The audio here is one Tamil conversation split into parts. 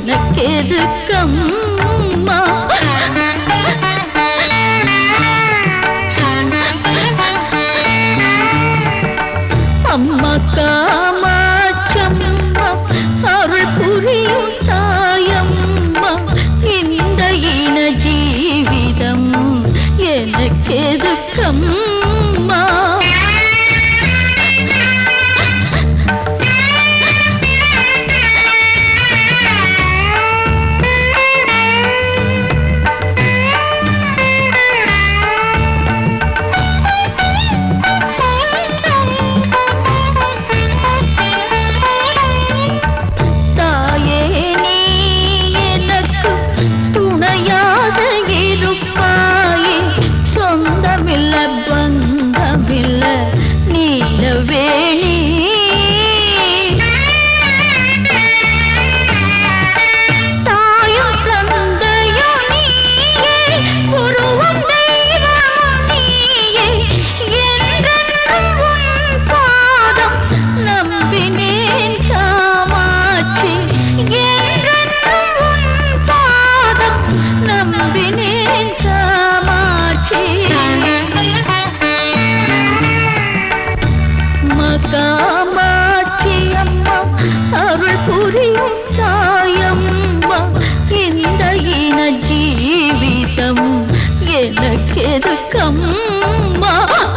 எனக்கு எதுக்கம்மா அம்மா காமாட்சம்மா அருள் புரியும் தாயம்மா இந்த இன ஜீவிதம் எனக்கு எதுக்கம்மா தாயே நீ எனக்கு துணையாக இருப்பாயே சொந்தமில்ல பந்தமில்ல நீலவேணி தாயும் தந்தையும் நீயே குருவும் தெய்வமும் நீயே என்றென்றும் உன் பாதம் நம்பினேன் காமாட்சி என்றென்றும் உன் பாதம் நம்பினேன் காமாட்சி மகாமாட்சி அம்மா அருள் புரியும் தாயம்மா இந்த இன ஜீவிதம் எனக்கு எதுக்கம்மா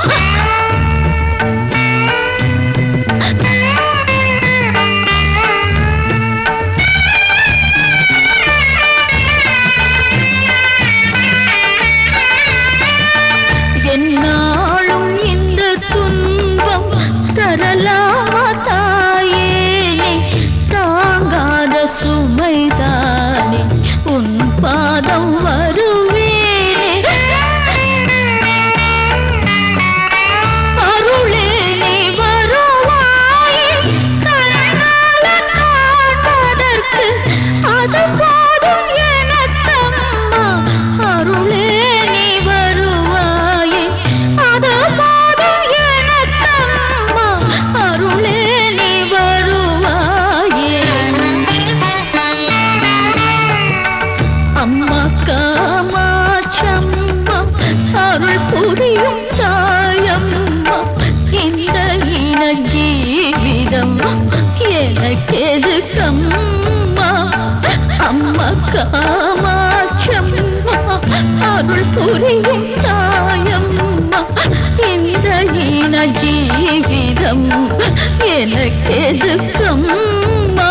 என்னாலும் இந்த துன்பம் தரலாமா தாயே நீ தாங்காத சுமைதானே உன் பாதம் வருவேனே அருளே நீ வருவாயே கண்ணால காண்பதற்கு அது போதும் எனக்கம்மா அருளே நீ வருவாயே அது போதும் எனக்கம்மா அருளே நீ வருவாயே அம்மா காமாட்சம்மா அருள் புரியும் தாயம்மா இந்த இன ஜீவிதம் எனக்கு எதுக்கம்மா அம்மா காமாட்சம்மா அருள் புரியும் தாயம்மா இந்த இன ஜீவிதம் எனக்கு எதுக்கம்மா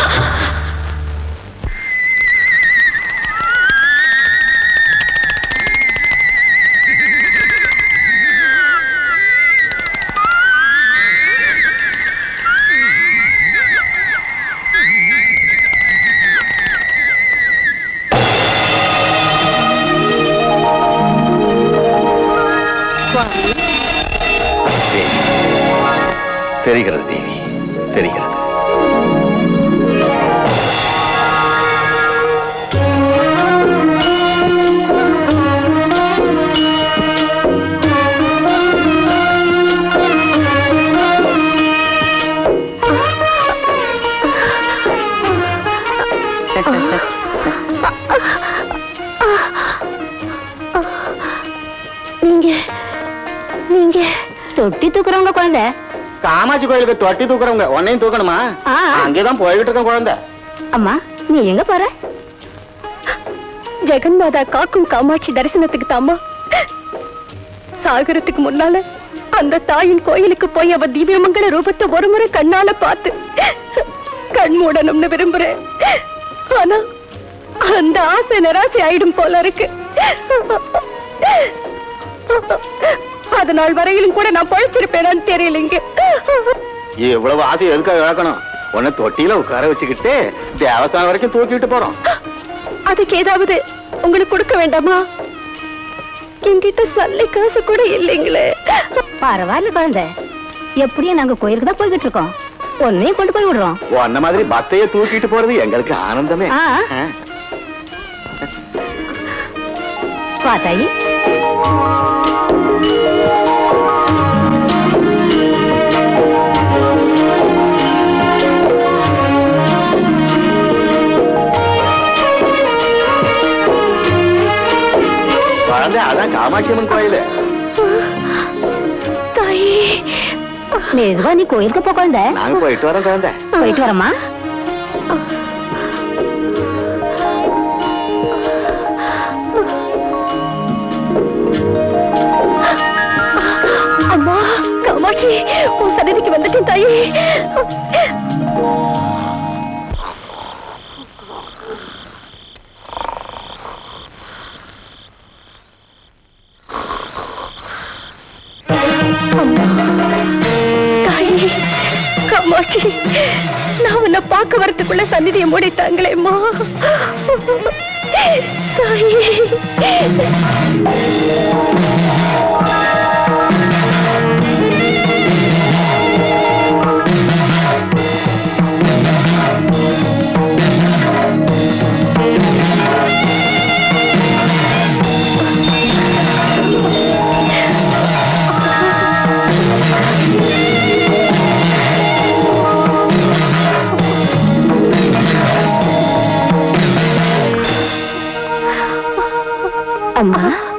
தெரிகிறது தேவி தெரிகிறது நீங்க நீங்க தொட்டி தூக்குறவங்க குழந்தை காமாட்சி கோயிலுக்கு தொட்டி தூக்குறவங்க உன்னையும் தூக்கணுமா ஆ. அங்கேதான் போய்கிட்டு இருக்கேன் குழந்தை அம்மா நீ எங்க போற ஜெகன்மாதா காக்கும் காமாட்சி தரிசனத்துக்கு தாமா சாகரத்துக்கு முன்னால அந்த தாயின் கோயிலுக்கு போய் அவ திவ்யமங்கல ரூபத்தை ஒரு முறை கண்ணால பார்த்து கண் மூடணும்னு விரும்புறேன் ஆனா அந்த ஆசை நிராசை ஆயிடும் போல இருக்கு அதனால் வரையிலும் கூட நான் பழிச்சிருப்பேனான்னு தெரியலைங்க இவ்வளவு ஆசை எதுக்காக இழக்கணும் உன்னை தொட்டியில உட்கார வச்சுக்கிட்டு தேவஸ்தானம் வரைக்கும் தூக்கிட்டு போறோம் அதுக்கு ஏதாவது உங்களுக்கு கொடுக்க வேண்டாமா என்கிட்ட சல்லி காசு கூட இல்லைங்களே பரவாயில்ல குழந்தை எப்படியும் நாங்க கோயிலுக்கு தான் போய்கிட்டு இருக்கோம் உன்னையும் கொண்டு போய் விடுறோம் உன்ன மாதிரி பக்தைய தூக்கிட்டு போறது எங்களுக்கு ஆனந்தமே ஆ. ஆ. பாத்தாயி இல்ல அதான் காமாட்சி அம்மன் கோயில் தாயே மெதுவா நீ கோயிலுக்கு போ குழந்தை நாங்க போயிட்டு வரோம் குழந்தை போயிட்டு வரமா அம்மா காமாட்சி உன் சன்னதிக்கு வந்துட்டேன் தாயே அம்மா, தாயே காமாட்சி நான் உன்னை பார்க்க வரதுக்குள்ள சந்நிதியை மூடிட்டாங்களேம்மா தாயே அம்மா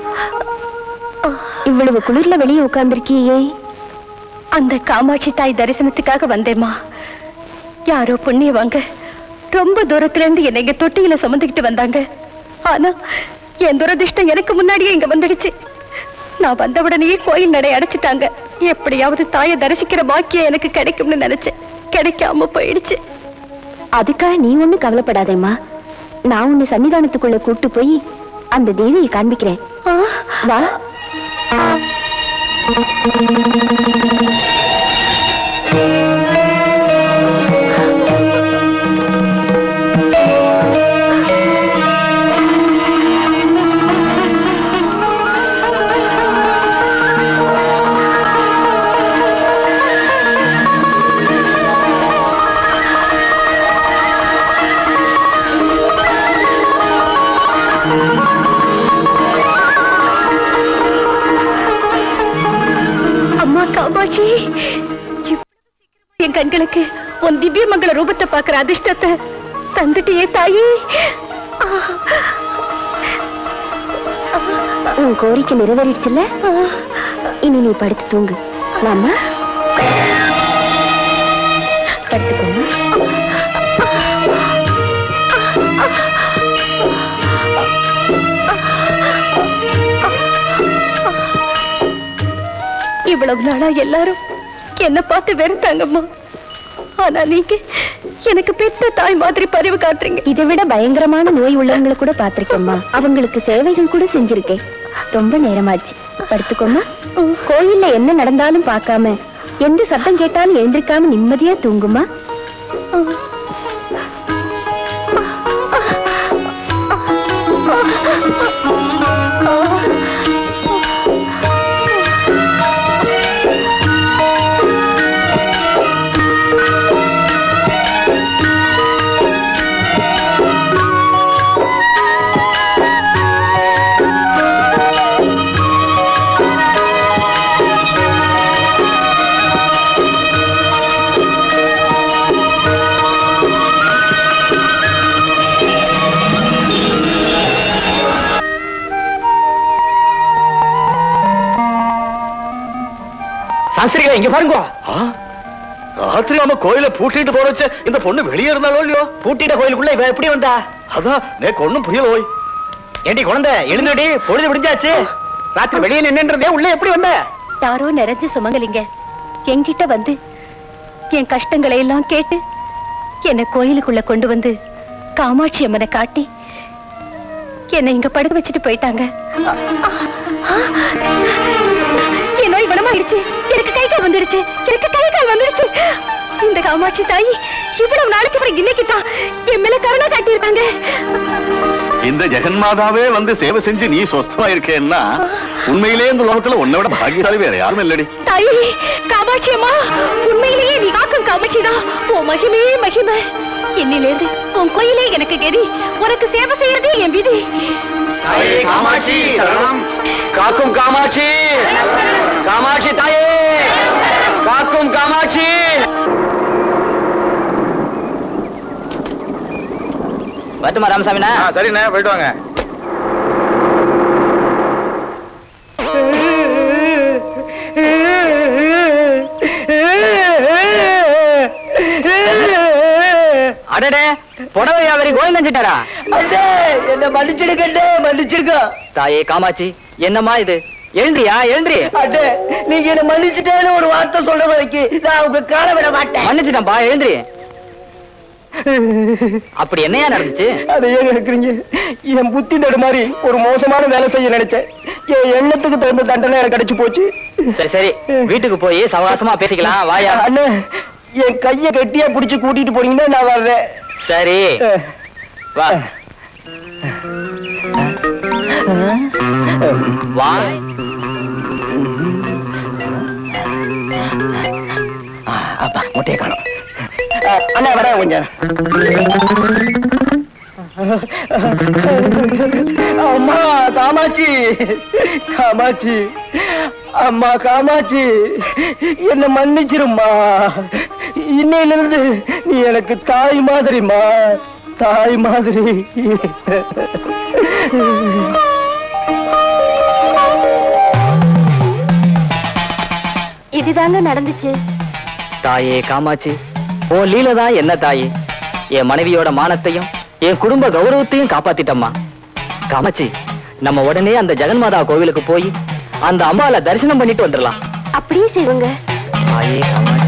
இவ்வளவு குளிர்ல வெளியே உட்கார்ந்திருக்கியே அந்த காமாட்சி தாய் தரிசனத்துக்காக வந்தேம்மா யாரோ புண்ணியவாங்க ரொம்ப தூரத்துல இருந்து என்னை இங்க தொட்டியில சுமந்துக்கிட்டு வந்தாங்க ஆனா என் துரதிர்ஷ்டம் எனக்கு முன்னாடியே இங்க வந்துடுச்சு நான் வந்த உடனேயே கோயில் நடை அடைச்சிட்டாங்க எப்படியாவது தாயை தரிசிக்கிற பாக்கியம் எனக்கு கிடைக்கும்னு நினைச்சேன் கிடைக்காம போயிடுச்சு அதுக்காக நீ ஒண்ணு கவலைப்படாதேம்மா நான் உன்னை சன்னிதானத்துக்குள்ள கூட்டு போய் அந்த தேவியை காண்பிக்கிறேன் ஆ, வா அம்மா காமாட்சி இவ்வளவு சீக்கிரமா என் கண்களுக்கு உன் திவ்ய மங்கள ரூபத்தை பார்க்கிற அதிர்ஷ்டத்தை தந்துட்டியே தாயே ஆ, உன் கோரிக்கை நிறைவேறிடுச்சுல்ல இனி நீ படுத்து தூங்கு வாம்மா படுத்துக்கோமா இவ்வளவு நாளா எல்லாரும் என்ன பார்த்து வெறுத்தாங்கம்மா ஆனா நீங்க எனக்கு பெத்த தாய் மாதிரி பரிவு காட்டுறீங்க இதை விட பயங்கரமான நோய் உள்ளவங்களை கூட பார்த்திருக்கேம்மா அவங்களுக்கு சேவைகள் கூட செஞ்சிருக்கேன் ரொம்ப நேரமாச்சு படுத்துக்கோமா கோயில்ல என்ன நடந்தாலும் பார்க்காம எந்த சத்தம் கேட்டாலும் எழுந்திருக்காம நிம்மதியா தூங்குமா சாஸ்திரிகளா இங்க பாருங்க ராத்திரி நம்ம கோயில பூட்டிட்டு போற வச்ச இந்த பொண்ணு வெளியே இருந்தாலோ இல்லையோ பூட்டிட்ட கோயிலுக்குள்ள இவ எப்படி வந்தா அதான் நேக்கு ஒண்ணும் புரியல ஓய் ஏண்டி குழந்தை எழுந்துடி பொழுது விடிஞ்சாச்சு ராத்திரி வெளியே நின்னுன்றதே உள்ள எப்படி வந்த தாரோ நிறைஞ்சு சுமங்கலிங்க என்கிட்ட வந்து என் கஷ்டங்களை எல்லாம் கேட்டு என்னை கோயிலுக்குள்ள கொண்டு வந்து காமாட்சி அம்மனை காட்டி என்னை இங்க படுக்க வச்சுட்டு போயிட்டாங்க என் நோய் குணமாயிருச்சு எனக்கு கை கால் வந்துருச்சு எனக்கு கை கால் வந்துருச்சு இந்த காமாட்சி தாய் இவ்வளவு நாளைக்கு அப்புறம் இன்னைக்கு தான் என் மேல கருணை காட்டியிருக்காங்க இந்த ஜெகன்மாதாவே வந்து சேவை செஞ்சு நீ சொஸ்தமா இருக்கேன்னா உண்மையிலே இந்த லோகத்துல உன்னை விட பாக்கியசாலி வேற யாரும் இல்லடி தாயே காமாட்சி அம்மா உண்மையிலேயே நீ காக்கும் காமாட்சி தான் உன் மகிமையே மகிமை இன்னிலேருந்து உன் கோயிலே எனக்கு கெதி உனக்கு சேவை செய்யறதே என் விதி காமாட்சி சரணம் காக்கும் காமாட்சி காமாட்சி தாயே காக்கும் காமாட்சி வரட்டுமா ராமசாமிண்ணா சரிண்ணே போயிட்டு வாங்க அடடே புடவை வியாபாரி கோவிந்தஞ்சிட்டாரா அண்ணே என்ன மன்னிச்சிடுக்கண்ணே மன்னிச்சிருக்க தாயே காமாட்சி என்னம்மா இது எழுந்திரியா எழுந்திரி அண்ணே நீங்க என்ன மன்னிச்சிட்டேன்னு ஒரு வார்த்தை சொல்ற வரைக்கும் நான் உங்க கால விட மாட்டேன் மன்னிச்சிட்டேன்பா எழுந்திரி அப்படி என்னையா நடந்துச்சு அதை ஏன் கேக்குறீங்க என் புத்தி நடு மாதிரி ஒரு மோசமான வேலை செய்ய நினைச்சேன் என் எண்ணத்துக்கு தகுந்த தண்டனை எனக்கு கிடைச்சு போச்சு சரி சரி வீட்டுக்கு போய் சவகாசமா பேசிக்கலாம் வாயா அண்ணே என் கைய கெட்டியா புடிச்சு கூட்டிட்டு போனீங்கன்னா நான் வர்றேன் சரி வா வா அப்பா முட்டையை காணும் அண்ணா வரேன் கொஞ்சம் அம்மா காமாட்சி காமாட்சி அம்மா காமாட்சி என்ன மன்னிச்சிரும்மா இன்னையிலிருந்து நீ எனக்கு தாய் மாதிரிம்மா தாய் மாதிரி இதுதாங்க நடந்துச்சு தாயே காமாட்சி ஓ லீலதான் என்ன தாயே என் மனைவியோட மானத்தையும் என் குடும்ப கௌரவத்தையும் காப்பாத்திட்டம்மா காமாட்சி நம்ம உடனே அந்த ஜெகன்மாதா கோவிலுக்கு போய் அந்த அம்பால தரிசனம் பண்ணிட்டு வந்துடலாம் அப்படியே செய்வோங்க தாயே காமாட்சி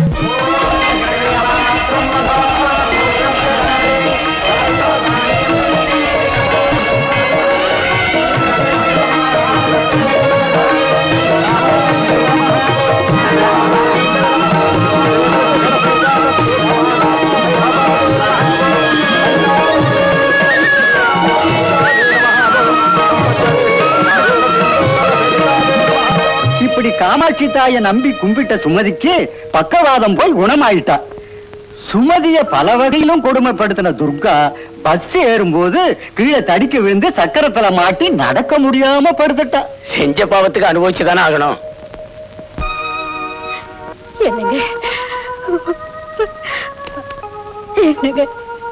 இப்படி காமாட்சி தாயை நம்பி கும்பிட்ட சுமதிக்கு பக்கவாதம் போய் குணமாயிட்டா சுமதிய பல வகையிலும் கொடுமைப்படுத்தின துர்கா பஸ் ஏறும்போது கீழே தடிக்க விழுந்து சக்கரத்துல மாட்டி நடக்க முடியாம படுத்துட்டா செஞ்ச பாவத்துக்கு அனுபவிச்சுதானே ஆகணும் என்னங்க என்னங்க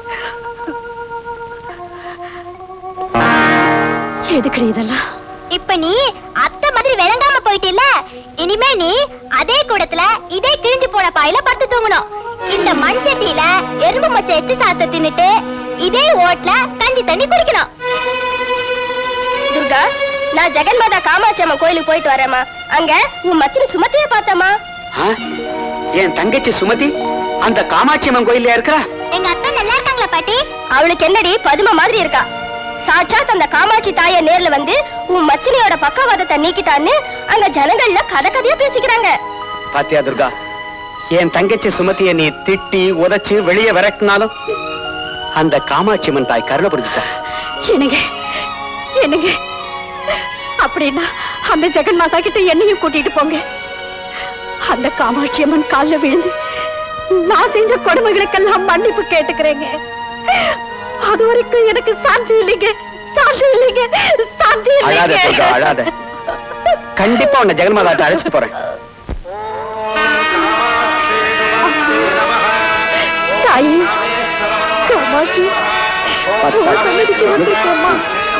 எதுக்கு இதெல்லாம் இப்ப நீ அத்தை மாதிரி விளங்காம போயிட்டில்ல இனிமே நீ அதே கூடத்துல இதே கிழிஞ்சு போன பாயில படுத்து தூங்கணும் இந்த மண் சட்டியில எறும்பு மச்ச எச்சு சாத்த தின்னுட்டு இதே ஓட்ல கஞ்சி தண்ணி குடிக்கணும் துர்கா நான் ஜெகன்மாதா காமாட்சி அம்மன் கோயிலுக்கு போயிட்டு வரேம்மா அங்க உன் மச்சினி சுமத்திய பார்த்தம்மா என் தங்கச்சி சுமதி அந்த காமாட்சி அம்மன் கோயில்ல இருக்கிறா எங்க அத்தை நல்லா இருக்காங்களா பாட்டி அவளுக்கு என்னடி பதும மாதிரி இருக்கா சாட்சாத் அந்த காமாட்சி தாய நேர்ல வந்து உன் மச்சினியோட பக்கவாதத்தை நீக்கிட்டான்னு அங்க ஜனங்கள்ல கதை கதையா பேசிக்கிறாங்க பாத்தியா துர்கா என் தங்கச்சி சுமதிய நீ திட்டி உதைச்சு வெளியே விரட்டினாலும் அந்த காமாட்சி அம்மன் தாய் கருணை புரிஞ்சுட்டா என்னங்க என்னங்க அப்படின்னா அந்த ஜெகன் மாதா கிட்ட என்னையும் கூட்டிட்டு போங்க அந்த காமாட்சி அம்மன் கால்ல விழுந்து நான் செஞ்ச கொடுமைகளுக்கெல்லாம் மன்னிப்பு கேட்டுக்கிறேங்க அது வரைக்கும் எனக்கு சாந்தி இல்லைங்க சாந்தி இல்லைங்க சாந்தி அழாத துர்கா இல்லைங்க அழாத கண்டிப்பா உன்னை ஜெகன்மாதாட்ட அழைச்சிட்டு போறேன் தாயி காமாட்சி உன் சன்னதிக்கு வந்திருக்கேம்மா.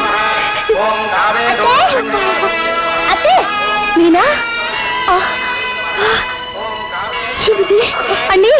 அத்தை மீனா ஆ, ஆ, சுமதி அண்ணி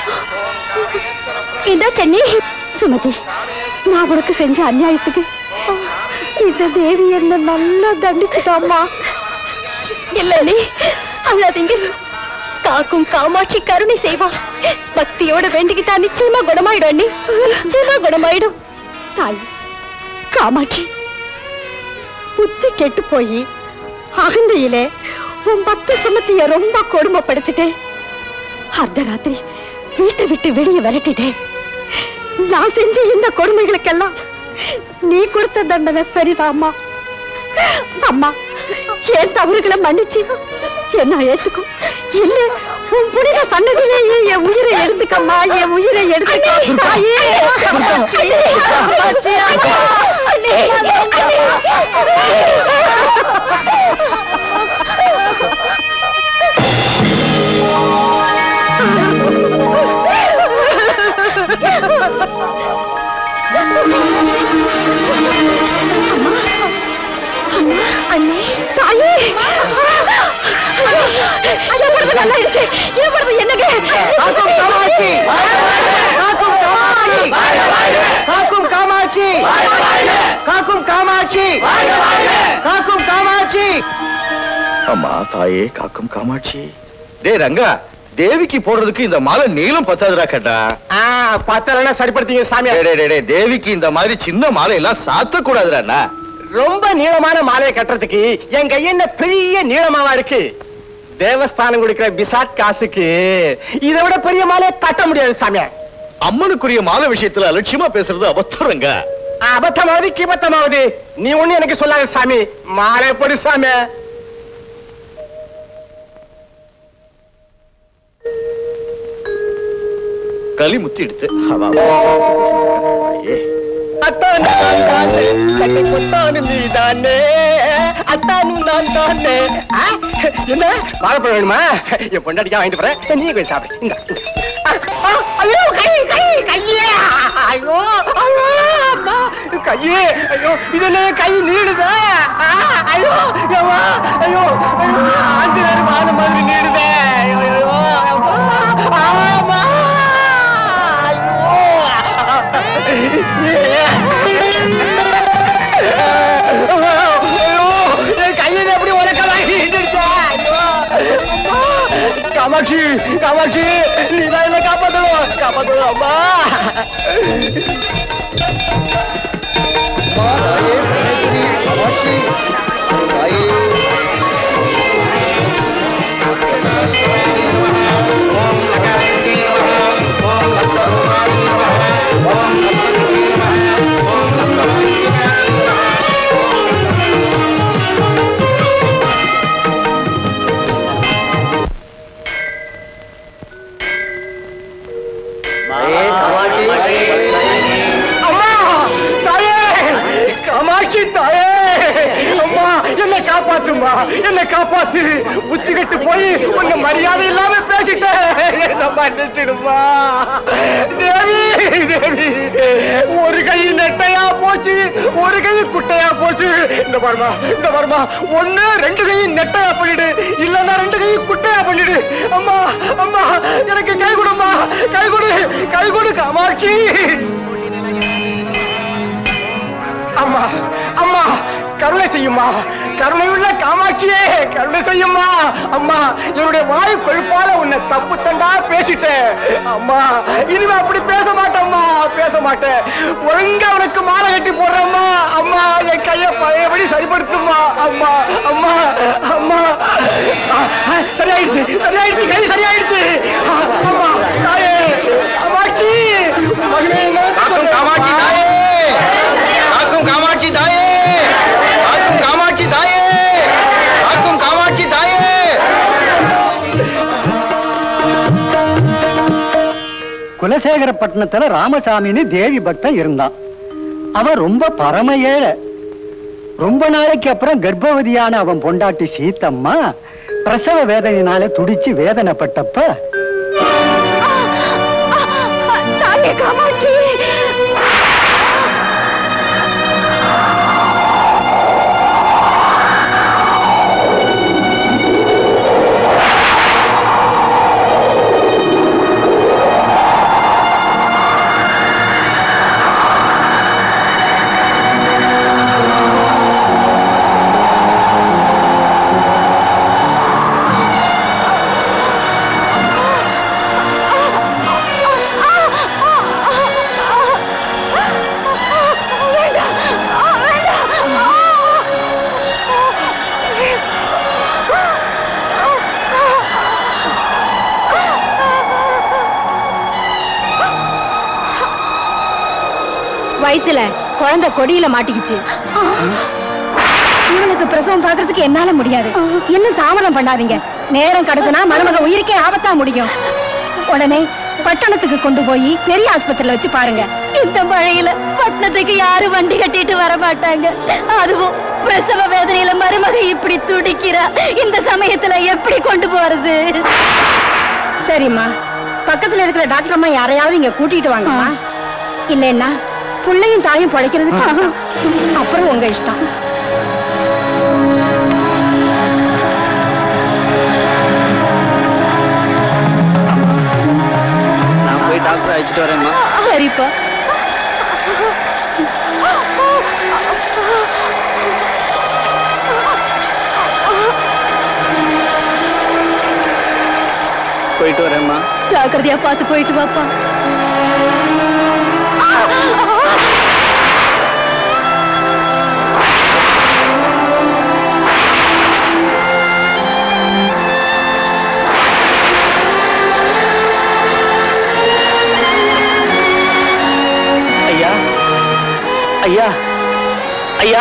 இதோ சென்னி சுமதி நான் உனக்கு செஞ்ச அநியாயத்துக்கு இந்த தேவி என்ன நல்லா தண்டிச்சுட்டாம்மா இல்ல நீ அல்லாதீங்க காக்கும் காமாட்சி கருணை செய்வா பக்தியோட வேண்டிக்கிட்டா நிச்சயமா குணமாயிடும் அண்ணி நிச்சயமா குணமாயிடும் தாய் காமாட்சி புத்தி கெட்டு போய் அகந்தையிலே உன் பக்த சுமத்திய ரொம்ப கொடுமைப்படுத்திட்டேன் அர்த்தராத்திரி வீட்டை விட்டு வெளியே விரட்டிட்டேன் நான் செஞ்ச இந்த கொடுமைகளுக்கெல்லாம் நீ கொடுத்த தண்டனை சரிதாம்மா அம்மா என் தவறுகளை மன்னிச்சு என்ன ஏத்துக்கும் இல்ல உன் புனித சன்னதியிலேயே என் உயிரை எடுத்துக்கம்மா என் உயிரை எடுத்துக்கோ தாயே. அண்ணே, அண்ணே, அண்ணே, அண்ணே தாயே என் உடம்பு நல்லா இருக்கு என் உடம்பு என்னங்க காக்கும் காமாட்சி காக்கும் காமாட்சி காக்கும் காமாட்சி காக்கும் காமாட்சி காக்கும் காமாட்சி அம்மா தாயே காக்கும் காமாட்சி டேய் ரங்கா தேவிக்கு போடுறதுக்கு இந்த மாலை நீளம் பத்தாதுடா கேட்டா ஆ பத்தலன்னா சரிப்படுத்தீங்க சாமியார் டேய், டேய், டேய், டேய், தேவிக்கு இந்த மாதிரி சின்ன மாலை எல்லாம் சாத்த கூடாதுடா ரொம்ப நீளமான மாலையை கட்டுறதுக்கு என் கை என்ன பெரிய நீளமாவா இருக்கு தேவஸ்தானம் கொடுக்கிற பிசாட் காசுக்கு இதை விட பெரிய மாலையை கட்ட முடியாது சாமியார் அம்மனுக்குரிய மாலை விஷயத்துல அலட்சியமா பேசுறது அபத்தரங்க அபத்தமாவது கிபத்தமாவது நீ ஒண்ணு எனக்கு சொல்லாத சாமி மாலை போடு சாமி களி முத்தி எடுத்து அவா தாயே. அத்தானு நான் தானே கட்டை கொத்தானு நீ தானே அத்தானு நான் தானே ஆ? என்ன வாழைப்பழம் வேணுமா என் பொண்டாட்டிக்கா வாங்கிட்டு போறேன் நீ போய் சாப்பிடு இந்த ஐயோ கை கை கையே ஐயோ ஐயோ அம்மா கையே ஐயோ இது என்ன கை நீடுதா ஆ, ஐயோ ஐயோ ஐயோ ஐயோ ஆஞ்சநேயர் மான மாதிரி நீடுதே ஐயோ ஐயோ அம்மா ஆமா காமாட்சி காமாட்சி நீ தான் என்ன காப்பாத்தணும் காப்பாத்தணும் அம்மா அம்மா தாயே காமாட்சி தாயே அம்மா என்ன காப்பாத்துமா என்ன காப்பாத்து புத்தி கட்டு போய் உன்னை மரியாதை இல்லாம பேசிட்டேன் என்ன மன்னிச்சிடுமா தேவி தேவி ஒரு கை நெட்டையா போச்சு ஒரு கை குட்டையா போச்சு இந்த பாருமா இந்த பாருமா ஒண்ணு ரெண்டு கை நெட்டையா பண்ணிடு இல்லன்னா ரெண்டு கை குட்டையா பண்ணிடு அம்மா அம்மா எனக்கு கை கொடுமா கை கொடு கை கொடு காமாட்சி அம்மா அம்மா கருணை செய்யுமா கருணையுள்ள காமாட்சியே கருணை செய்யுமா அம்மா என்னுடைய வாய் கொழுப்பால உன்னை தப்பு தண்டா பேசிட்டேன் அம்மா இனிமே அப்படி பேச மாட்டேம்மா பேச மாட்டேன் ஒழுங்கா உனக்கு மாலை கட்டி போடுறேம்மா அம்மா என் கைய பழையபடி சரிப்படுத்துமா அம்மா அம்மா அம்மா ஆ, ஆ, சரியாயிடுச்சு சரியாயிடுச்சு கை சரியாயிடுச்சு ஆ, அம்மா தாயே காமாட்சி மகனே, காக்கும் காமாட்சி தாயே காக்கும் காமாட்சி தாயே காக்கும் காமாட்சி தாயே காக்கும் காமாட்சி தாயே குலசேகரப்பட்டினத்துல ராமசாமின்னு தேவி பக்தன் இருந்தான் அவன் ரொம்ப பரம ஏழை ரொம்ப நாளைக்கு அப்புறம் கர்ப்பவதியான அவன் பொண்டாட்டி சீத்தம்மா பிரசவ வேதனையினால துடிச்சு வேதனைப்பட்டப்ப தாயே காமாட்சி வயித்துல குழந்தை கொடியில மாட்டிக்கிச்சு இவனுக்கு பிரசவம் பாக்குறதுக்கு என்னால முடியாது இன்னும் தாமதம் பண்ணாதீங்க நேரம் கடத்துனா மருமக உயிருக்கே ஆபத்தா முடியும் உடனே பட்டணத்துக்கு கொண்டு போய் பெரிய ஆஸ்பத்திரியில வச்சு பாருங்க இந்த மழையில பட்டணத்துக்கு யாரும் வண்டி கட்டிட்டு வர மாட்டாங்க அதுவும் பிரசவ வேதனையில மருமக இப்படி துடிக்கிறா இந்த சமயத்துல எப்படி கொண்டு போறது சரிம்மா பக்கத்துல இருக்கிற டாக்டர் அம்மா யாரையாவது இங்க கூட்டிட்டு வாங்கம்மா இல்லைன்னா புள்ளையும் தாயும் பொழைக்கிறதுக்கு கஷ்டம். அப்புறம் உங்க இஷ்டம் நான் போய் டாக்டர் அழைச்சிட்டு வரேம்மா சரிப்பா போயிட்டு வரேம்மா ஜாக்கிரதையா பார்த்து போயிட்டு வாப்பா ஐயா ஐயா ஐயா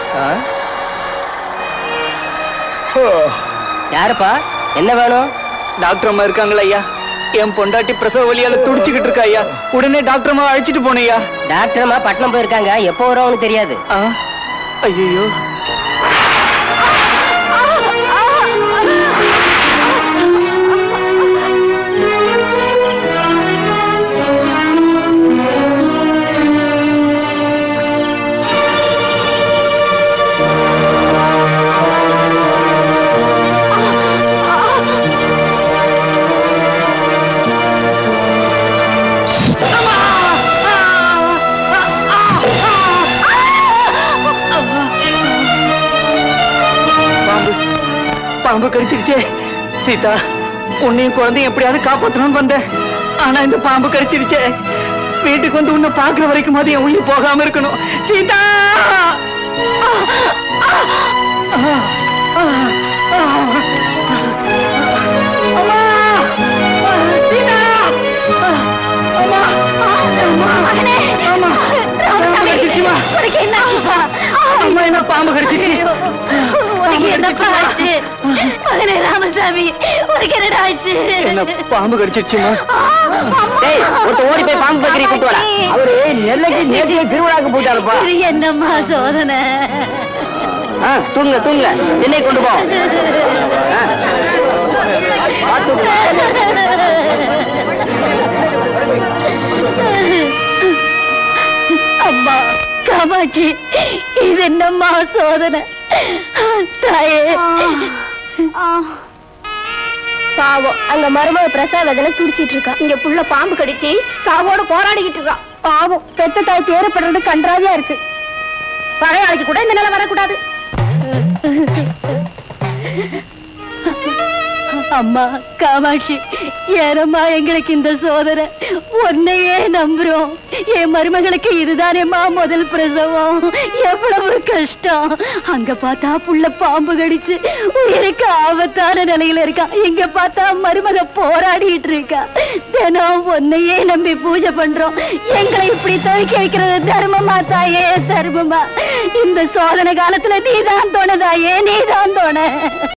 யாருப்பா என்ன வேணும் டாக்டர் அம்மா இருக்காங்களா ஐயா என் பொண்டாட்டி பிரசவ வலியால துடிச்சுக்கிட்டு இருக்கா ஐயா உடனே டாக்டர் அம்மா அழைச்சிட்டு போனேன் ஐயா டாக்டர் அம்மா பட்டணம் போயிருக்காங்க எப்போ வருவாங்கன்னு தெரியாது ஐயோ பாம்பு பாம்பு கடிச்சிருச்சே சீதா உன்னையும் குழந்தையும் எப்படியாவது காப்பாத்தணும்னு வந்தேன் ஆனா இந்த பாம்பு கடிச்சிருச்சே வீட்டுக்கு வந்து உன்னை பாக்குற வரைக்கும் அது என் உயிர் போகாம இருக்கணும் சீதா அம்மா! சீதா! அம்மா! அம்மா! அம்மா! பாம்பு கடிச்சிருச்சுமா? அம்மா என்ன பாம்பு கடிச்சிருச்சு மகனே ராமசாமி உனக்கு என்னடா ஆச்சு என்ன பாம்பு கடிச்சிருச்சுமா டேய் ஒருத்த ஓடி போய் பாம்பு பக்கரி கூட்டு வர அவரு நெல்லைக்கு நேற்று திருவிழாக்கு போயிட்டாருப்பா இது என்னம்மா சோதனை ஆ, தூங்க தூங்க சென்னை கொண்டு போ ஆ. பார்த்து போ. அம்மா காமாட்சி இது என்னம்மா சோதனை தாயே பாவம் அங்க மருமக பிரசவ வேதனை துடிச்சிட்டு இருக்கா இங்க புள்ள பாம்பு கடிச்சு சாவோட போராடிக்கிட்டு இருக்கா பாவம் பெத்த தாய் பேரப்படுறது கன்றாவியா இருக்கு பழைய ஆளுக்கு கூட இந்த நிலை வரக்கூடாது அம்மா காமாட்சி ஏனம்மா எங்களுக்கு இந்த சோதனை உன்னையே நம்புறோம் என் மருமகளுக்கு இதுதானேம்மா முதல் பிரசவம் எவ்வளவு கஷ்டம் அங்க பார்த்தா புள்ள பாம்பு கடிச்சு உயிருக்கு ஆபத்தான நிலையில இருக்கா இங்க பார்த்தா மருமக போராடிட்டு இருக்கா தினம் உன்னையே நம்பி பூஜை பண்றோம் எங்களை இப்படி துவைக்க வைக்கிறது தர்மமா தாயே தர்மமா இந்த சோதனை காலத்துல நீதான் தோணதாயே நீதான் தோண